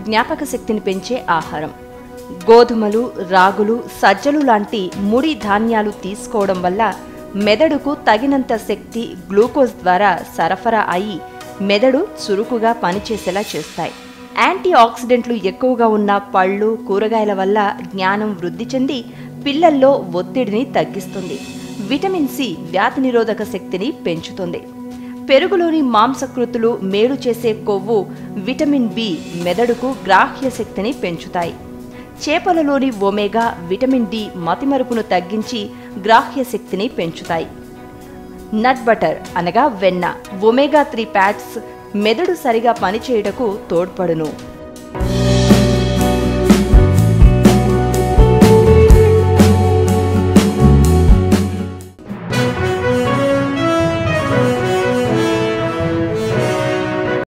జ్ఞాపక శక్తిని పెంచే ఆహారం గోధుమలు రాగులు సజ్జలు లాంటి ముడి ధాన్యాలు తీసుకోవడం వల్ల మెదడుకు తగినంత శక్తి గ్లూకోజ్ ద్వారా సరఫరా అయి మెదడు చురుకుగా పనిచేసేలా చేస్తాయి యాంటీ ఆక్సిడెంట్లు ఎక్కువగా ఉన్న పళ్ళు కూరగాయల వల్ల జ్ఞానం వృద్ధి చెంది పిల్లల్లో ఒత్తిడిని తగ్గిస్తుంది విటమిన్ సి వ్యాధి నిరోధక శక్తిని పెంచుతుంది పెరుగులోని మాంసకృతులు మేలు చేసే కొవ్వు విటమిన్ బి మెదడుకు గ్రాహ్య శక్తిని పెంచుతాయి చేపలలోని ఒమేగా విటమిన్ డి మతిమరుపును తగ్గించి గ్రాహ్య శక్తిని పెంచుతాయి నట్ బటర్ అనగా వెన్న ఒమేగా త్రీ ఫ్యాట్స్ మెదడు సరిగా పనిచేయుటకు తోడ్పడును